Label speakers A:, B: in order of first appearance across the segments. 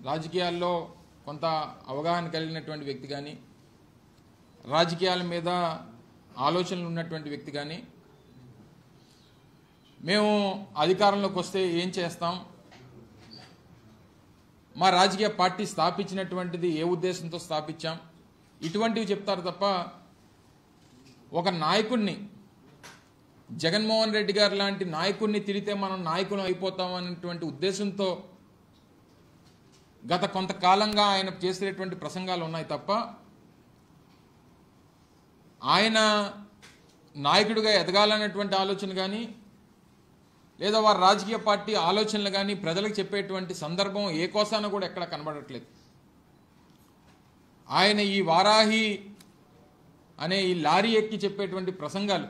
A: రాజకీయాల్లో కొంత అవగాహన కలిగినటువంటి వ్యక్తి కానీ రాజకీయాల మీద ఆలోచనలు ఉన్నటువంటి వ్యక్తి కానీ మేము అధికారంలోకి వస్తే ఏం చేస్తాం మా రాజకీయ పార్టీ స్థాపించినటువంటిది ఏ ఉద్దేశంతో స్థాపించాం ఇటువంటివి చెప్తారు తప్ప ఒక నాయకుడిని జగన్మోహన్ రెడ్డి గారు లాంటి నాయకుడిని తిరిగితే మనం నాయకులు అయిపోతాం అనేటువంటి ఉద్దేశంతో గత కొంతకాలంగా ఆయన చేసేటువంటి ప్రసంగాలు ఉన్నాయి తప్ప ఆయన నాయకుడిగా ఎదగాలనేటువంటి ఆలోచన కానీ లేదా వారి రాజకీయ పార్టీ ఆలోచనలు కానీ ప్రజలకు చెప్పేటువంటి సందర్భం ఏ కోసాన కూడా ఎక్కడ కనబడట్లేదు ఆయన ఈ వారాహి అనే ఈ లారీ ఎక్కి చెప్పేటువంటి ప్రసంగాలు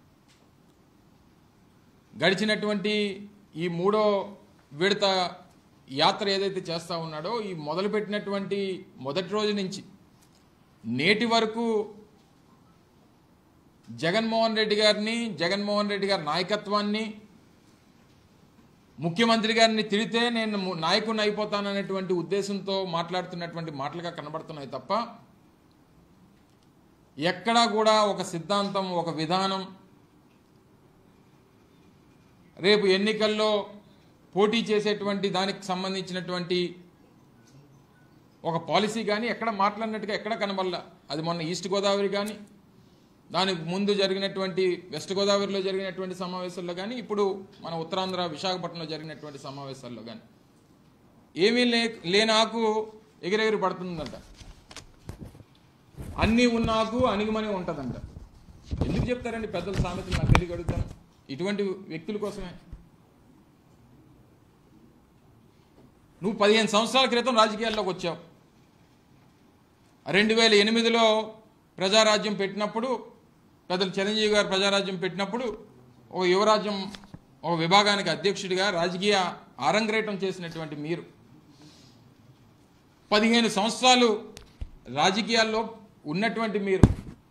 A: గడిచినటువంటి ఈ మూడో విడత యాత్ర ఏదైతే చేస్తూ ఉన్నాడో ఈ మొదలుపెట్టినటువంటి మొదటి రోజు నుంచి నేటి వరకు జగన్మోహన్ రెడ్డి గారిని జగన్మోహన్ రెడ్డి గారి నాయకత్వాన్ని ముఖ్యమంత్రి గారిని తిడితే నేను ము- నాయకుడిని అయిపోతాననేటువంటి ఉద్దేశంతో మాట్లాడుతున్నటువంటి మాటలుగా కనబడుతున్నాయి తప్ప ఎక్కడా కూడా ఒక సిద్ధాంతం ఒక విధానం రేపు ఎన్నికల్లో పోటీ చేసేటువంటి దానికి సంబంధించినటువంటి ఒక పాలసీ కానీ ఎక్కడ మాట్లాడినట్టుగా ఎక్కడ కనబడలా అది మొన్న ఈస్ట్ గోదావరి కానీ దానికి ముందు జరిగినటువంటి వెస్ట్ గోదావరిలో జరిగినటువంటి సమావేశాల్లో కానీ ఇప్పుడు మన ఉత్తరాంధ్ర విశాఖపట్నంలో జరిగినటువంటి సమావేశాల్లో కానీ ఏమీ లే లేని ఆకు ఎగిరెగిరి పడుతుందంట అన్నీ ఉన్న ఆకు అణిగిమని ఉంటుందంట ఎందుకు చెప్తారండి పెద్దల సామెతలు నాకు తెలియ అడుగుతాను ఇటువంటి వ్యక్తుల కోసమే నువ్వు పదిహేను సంవత్సరాల క్రితం రాజకీయాల్లోకి వచ్చావు రెండు వేల ఎనిమిదిలో ప్రజారాజ్యం పెట్టినప్పుడు పెద్దలు చిరంజీవి గారు ప్రజారాజ్యం పెట్టినప్పుడు ఒక యువరాజ్యం ఒక విభాగానికి అధ్యక్షుడిగా రాజకీయ ఆరంగరేటం చేసినటువంటి మీరు పదిహేను సంవత్సరాలు రాజకీయాల్లో ఉన్నటువంటి మీరు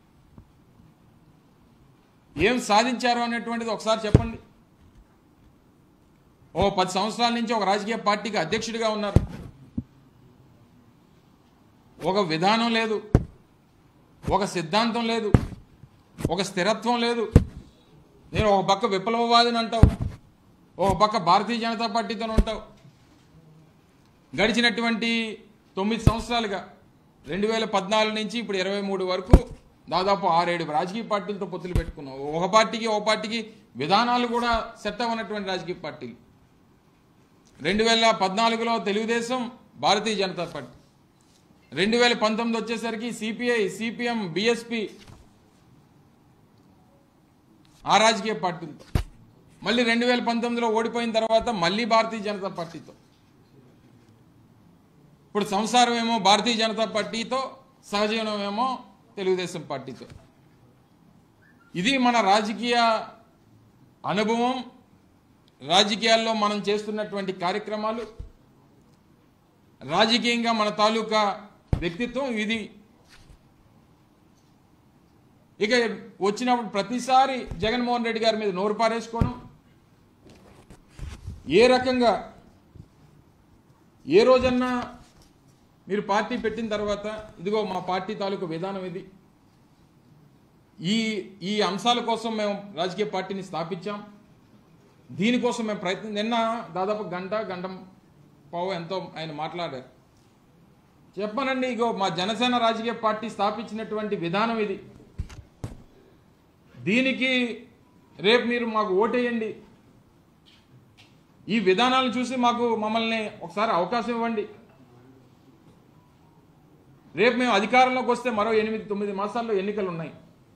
A: ఏం సాధించారు అనేటువంటిది ఒకసారి చెప్పండి ఓ పది సంవత్సరాల నుంచి ఒక రాజకీయ పార్టీకి అధ్యక్షుడిగా ఉన్నారు ఒక విధానం లేదు ఒక సిద్ధాంతం లేదు ఒక స్థిరత్వం లేదు నేను ఒక పక్క విప్లవవాదిని అంటావు ఒక పక్క భారతీయ జనతా పార్టీతో ఉంటావు గడిచినటువంటి తొమ్మిది సంవత్సరాలుగా రెండు వేల పద్నాలుగు నుంచి ఇప్పుడు ఇరవై మూడు వరకు దాదాపు ఆరేడు రాజకీయ పార్టీలతో పొత్తులు పెట్టుకున్నావు ఒక పార్టీకి ఒక పార్టీకి విధానాలు కూడా సెట్ అవ్వనటువంటి రాజకీయ పార్టీలు రెండు వేల పద్నాలుగులో తెలుగుదేశం భారతీయ జనతా పార్టీ రెండు వేల పంతొమ్మిది వచ్చేసరికి సిపిఐ సిపిఎం బిఎస్పి ఆ రాజకీయ పార్టీలతో మళ్ళీ రెండు వేల పంతొమ్మిదిలో ఓడిపోయిన తర్వాత మళ్ళీ భారతీయ జనతా పార్టీతో ఇప్పుడు సంసారం ఏమో భారతీయ జనతా పార్టీతో సహజీవనం ఏమో తెలుగుదేశం పార్టీతో ఇది మన రాజకీయ అనుభవం రాజకీయాల్లో మనం చేస్తున్నటువంటి కార్యక్రమాలు రాజకీయంగా మన తాలూకా వ్యక్తిత్వం ఇది ఇక వచ్చినప్పుడు ప్రతిసారి జగన్మోహన్ రెడ్డి గారి మీద నోరు పారేసుకోవడం ఏ రకంగా ఏ రోజన్నా మీరు పార్టీ పెట్టిన తర్వాత ఇదిగో మా పార్టీ తాలూకు విధానం ఇది ఈ ఈ అంశాల కోసం మేము రాజకీయ పార్టీని స్థాపించాం దీనికోసం మేము ప్రయత్నం నిన్న దాదాపు గంట గంట పావు ఎంతో ఆయన మాట్లాడారు చెప్పనండి ఇగో మా జనసేన రాజకీయ పార్టీ స్థాపించినటువంటి విధానం ఇది దీనికి రేపు మీరు మాకు ఓటేయండి ఈ విధానాలను చూసి మాకు మమ్మల్ని ఒకసారి అవకాశం ఇవ్వండి రేపు మేము అధికారంలోకి వస్తే మరో ఎనిమిది తొమ్మిది మాసాల్లో ఎన్నికలు ఉన్నాయి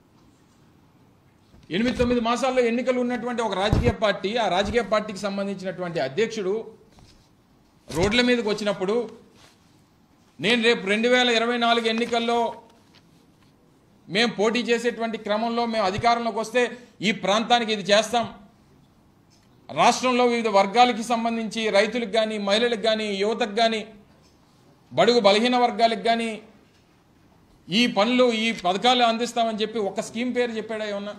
A: ఎనిమిది తొమ్మిది మాసాల్లో ఎన్నికలు ఉన్నటువంటి ఒక రాజకీయ పార్టీ ఆ రాజకీయ పార్టీకి సంబంధించినటువంటి అధ్యక్షుడు రోడ్ల మీదకి వచ్చినప్పుడు నేను రేపు రెండు వేల ఇరవై నాలుగు ఎన్నికల్లో మేము పోటీ చేసేటువంటి క్రమంలో మేము అధికారంలోకి వస్తే ఈ ప్రాంతానికి ఇది చేస్తాం రాష్ట్రంలో వివిధ వర్గాలకి సంబంధించి రైతులకు కానీ మహిళలకు కానీ యువతకు కానీ బడుగు బలహీన వర్గాలకు కానీ ఈ పనులు ఈ పథకాలు అందిస్తామని చెప్పి ఒక స్కీమ్ పేరు చెప్పాడా ఏమన్నా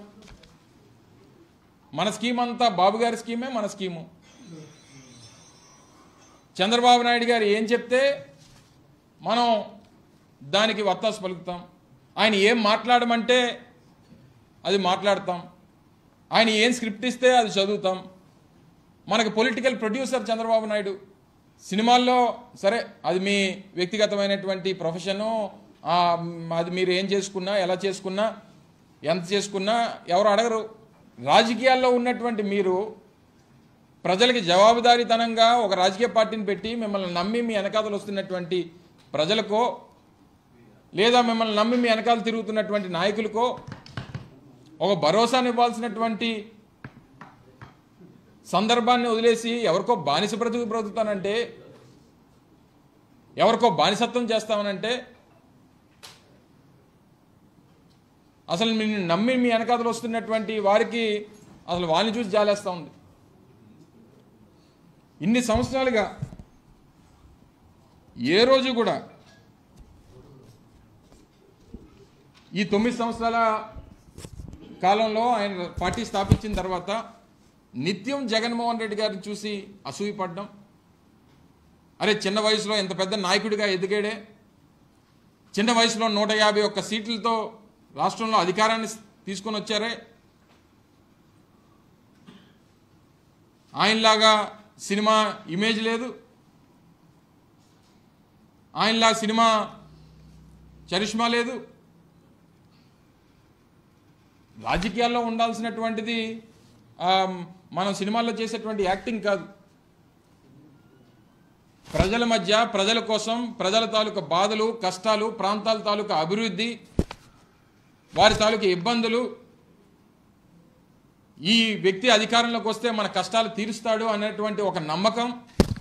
A: మన స్కీమ్ అంతా బాబు గారి స్కీమే మన స్కీము చంద్రబాబు నాయుడు గారు ఏం చెప్తే మనం దానికి వత్తాసు పలుకుతాం ఆయన ఏం మాట్లాడమంటే అది మాట్లాడతాం ఆయన ఏం స్క్రిప్ట్ ఇస్తే అది చదువుతాం మనకి పొలిటికల్ ప్రొడ్యూసర్ చంద్రబాబు నాయుడు సినిమాల్లో సరే అది మీ వ్యక్తిగతమైనటువంటి ప్రొఫెషను ఆ, మ్, అది మీరు ఏం చేసుకున్నా ఎలా చేసుకున్నా ఎంత చేసుకున్నా ఎవరు అడగరు రాజకీయాల్లో ఉన్నటువంటి మీరు ప్రజలకి జవాబుదారీతనంగా ఒక రాజకీయ పార్టీని పెట్టి మిమ్మల్ని నమ్మి మీ వెనకాతలు వస్తున్నటువంటి ప్రజలకో లేదా మిమ్మల్ని నమ్మి మీ వెనకాల తిరుగుతున్నటువంటి నాయకులకో ఒక భరోసాని ఇవ్వాల్సినటువంటి సందర్భాన్ని వదిలేసి ఎవరికో బానిస బ్రతుకు బ్రతుకుతానంటే ఎవరికో బానిసత్వం చేస్తామనంటే అసలు నిన్ను నమ్మి మీ వెనకాతలు వస్తున్నటువంటి వారికి అసలు వాళ్ళని చూసి జాలేస్తూ ఉంది ఇన్ని సంవత్సరాలుగా ఏ రోజు కూడా ఈ తొమ్మిది సంవత్సరాల కాలంలో ఆయన పార్టీ స్థాపించిన తర్వాత నిత్యం జగన్మోహన్ రెడ్డి గారిని చూసి అసూయపడ్డం అరే చిన్న వయసులో ఎంత పెద్ద నాయకుడిగా ఎదిగాడే చిన్న వయసులో నూట యాభై ఒక్క సీట్లతో రాష్ట్రంలో అధికారాన్ని తీసుకొని వచ్చారే ఆయనలాగా సినిమా ఇమేజ్ లేదు ఆయనలా సినిమా చరిష్మా లేదు రాజకీయాల్లో ఉండాల్సినటువంటిది ఆ, మనం సినిమాల్లో చేసేటువంటి యాక్టింగ్ కాదు ప్రజల మధ్య ప్రజల కోసం ప్రజల తాలూకా బాధలు కష్టాలు ప్రాంతాల తాలూకా అభివృద్ధి వారి తాలూకా ఇబ్బందులు ఈ వ్యక్తి అధికారంలోకి వస్తే మన కష్టాలు తీరుస్తాడు అనేటువంటి ఒక నమ్మకం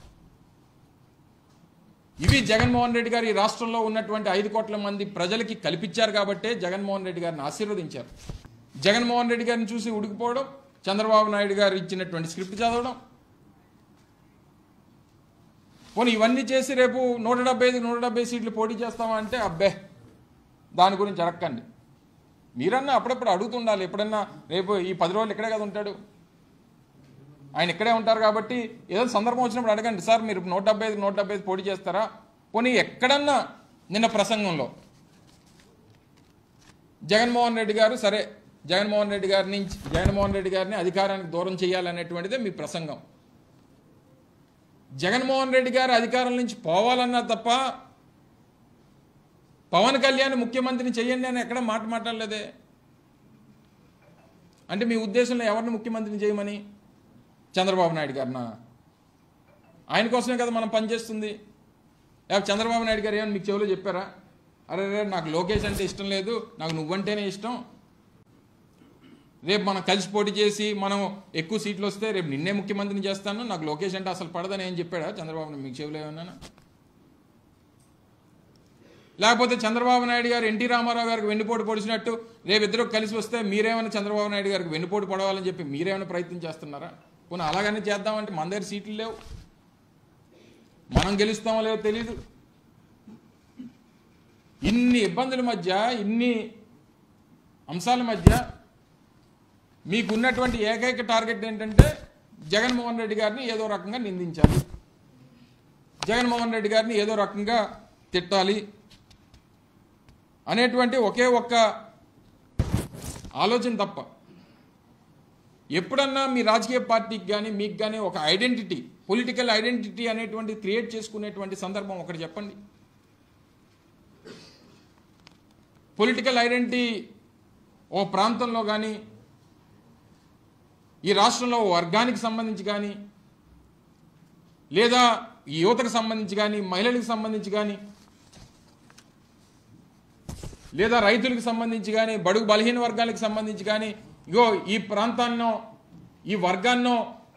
A: ఇవి జగన్మోహన్ రెడ్డి గారు ఈ రాష్ట్రంలో ఉన్నటువంటి ఐదు కోట్ల మంది ప్రజలకి కల్పించారు కాబట్టే జగన్మోహన్ రెడ్డి గారిని ఆశీర్వదించారు జగన్మోహన్ రెడ్డి గారిని చూసి ఉడికిపోవడం చంద్రబాబు నాయుడు గారు ఇచ్చినటువంటి స్క్రిప్ట్ చదవడం పోనీ ఇవన్నీ చేసి రేపు నూట డెబ్బై ఐదు నూట డెబ్బై సీట్లు పోటీ చేస్తామా అంటే అబ్బే దాని గురించి అడక్కండి మీరన్నా అప్పుడప్పుడు అడుగుతుండాలి ఎప్పుడన్నా రేపు ఈ పది రోజులు ఇక్కడే కదా ఉంటాడు ఆయన ఇక్కడే ఉంటారు కాబట్టి ఏదో సందర్భం వచ్చినప్పుడు అడగండి సార్ మీరు నూట డెబ్బై ఐదు నూట డెబ్బై ఐదు పోటీ చేస్తారా పోనీ ఎక్కడన్నా నిన్న ప్రసంగంలో జగన్మోహన్ రెడ్డి గారు సరే జగన్మోహన్ రెడ్డి గారి నుంచి జగన్మోహన్ రెడ్డి గారిని అధికారానికి దూరం చేయాలనేటువంటిదే మీ ప్రసంగం జగన్మోహన్ రెడ్డి గారు అధికారం నుంచి పోవాలన్నా తప్ప పవన్ కళ్యాణ్ ముఖ్యమంత్రిని చెయ్యండి అని ఎక్కడ మాట మాట్లాడలేదే అంటే మీ ఉద్దేశంలో ఎవరిని ముఖ్యమంత్రిని చేయమని చంద్రబాబు నాయుడు గారినా ఆయన కోసమే కదా మనం పనిచేస్తుంది లేకపోతే చంద్రబాబు నాయుడు గారు ఏమని మీకు చెవిలో చెప్పారా అరే రే నాకు లోకేష్ అంటే ఇష్టం లేదు నాకు నువ్వంటేనే ఇష్టం రేపు మనం కలిసి పోటీ చేసి మనం ఎక్కువ సీట్లు వస్తే రేపు నిన్నే ముఖ్యమంత్రిని చేస్తాను నాకు లోకేష్ అంటే అసలు పడదని ఏం చెప్పాడా చంద్రబాబు నాయుడు? మీకు చెవిలో ఏమన్నా లేకపోతే చంద్రబాబు నాయుడు గారు ఎన్టీ రామారావు గారికి వెన్నుపోటు పొడిచినట్టు రేపు ఇద్దరు కలిసి వస్తే మీరేమైనా చంద్రబాబు నాయుడు గారికి వెన్నుపోటు పడవాలని చెప్పి మీరేమైనా ప్రయత్నం చేస్తున్నారా పోనీ అలాగనే చేద్దామంటే మన దగ్గర సీట్లు లేవు మనం గెలుస్తామో లేదో తెలీదు ఇన్ని ఇబ్బందుల మధ్య ఇన్ని అంశాల మధ్య మీకున్నటువంటి ఏకైక టార్గెట్ ఏంటంటే జగన్మోహన్ రెడ్డి గారిని ఏదో రకంగా నిందించాలి జగన్మోహన్ రెడ్డి గారిని ఏదో రకంగా తిట్టాలి అనేటువంటి ఒకే ఒక్క ఆలోచన తప్ప ఎప్పుడన్నా మీ రాజకీయ పార్టీకి కానీ మీకు కానీ ఒక ఐడెంటిటీ పొలిటికల్ ఐడెంటిటీ అనేటువంటి క్రియేట్ చేసుకునేటువంటి సందర్భం ఒకటి చెప్పండి పొలిటికల్ ఐడెంటిటీ ఓ ప్రాంతంలో కానీ ఈ రాష్ట్రంలో ఓ వర్గానికి సంబంధించి కానీ లేదా ఈ యువతకు సంబంధించి కానీ మహిళలకు సంబంధించి కానీ లేదా రైతులకు సంబంధించి కానీ బడుగు బలహీన వర్గాలకు సంబంధించి కానీ ఇగో ఈ ప్రాంతాన్నో ఈ వర్గాన్నో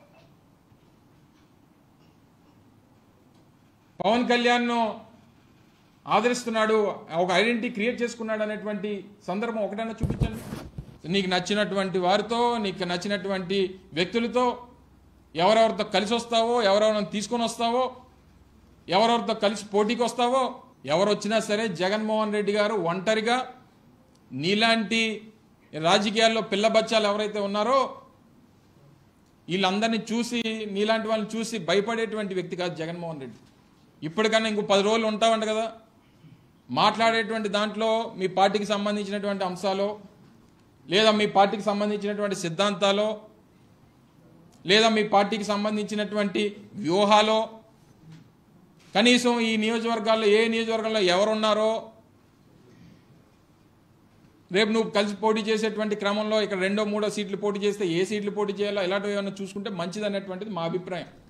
A: పవన్ కళ్యాణ్ను ఆదరిస్తున్నాడు ఒక ఐడెంటిటీ క్రియేట్ చేసుకున్నాడు అనేటువంటి సందర్భం ఒకటైనా చూపించండి నీకు నచ్చినటువంటి వారితో నీకు నచ్చినటువంటి వ్యక్తులతో ఎవరెవరితో కలిసి వస్తావో ఎవరెవరిని తీసుకొని వస్తావో ఎవరెవరితో కలిసి పోటీకి వస్తావో ఎవరు వచ్చినా సరే జగన్మోహన్ రెడ్డి గారు ఒంటరిగా నీలాంటి రాజకీయాల్లో పిల్ల బచ్చాలు ఎవరైతే ఉన్నారో వీళ్ళందరినీ చూసి నీలాంటి వాళ్ళని చూసి భయపడేటువంటి వ్యక్తి కాదు జగన్మోహన్ రెడ్డి ఇప్పటికన్నా ఇంకో పది రోజులు ఉంటామంట కదా మాట్లాడేటువంటి దాంట్లో మీ పార్టీకి సంబంధించినటువంటి అంశాలు లేదా మీ పార్టీకి సంబంధించినటువంటి సిద్ధాంతాలు లేదా మీ పార్టీకి సంబంధించినటువంటి వ్యూహాలో కనీసం ఈ నియోజకవర్గాల్లో ఏ నియోజకవర్గంలో ఎవరున్నారో రేపు నువ్వు కలిసి పోటీ చేసేటువంటి క్రమంలో ఇక్కడ రెండో మూడో సీట్లు పోటీ చేస్తే ఏ సీట్లు పోటీ చేయాలో ఇలాంటివి ఏమైనా చూసుకుంటే మంచిది అనేటువంటిది మా అభిప్రాయం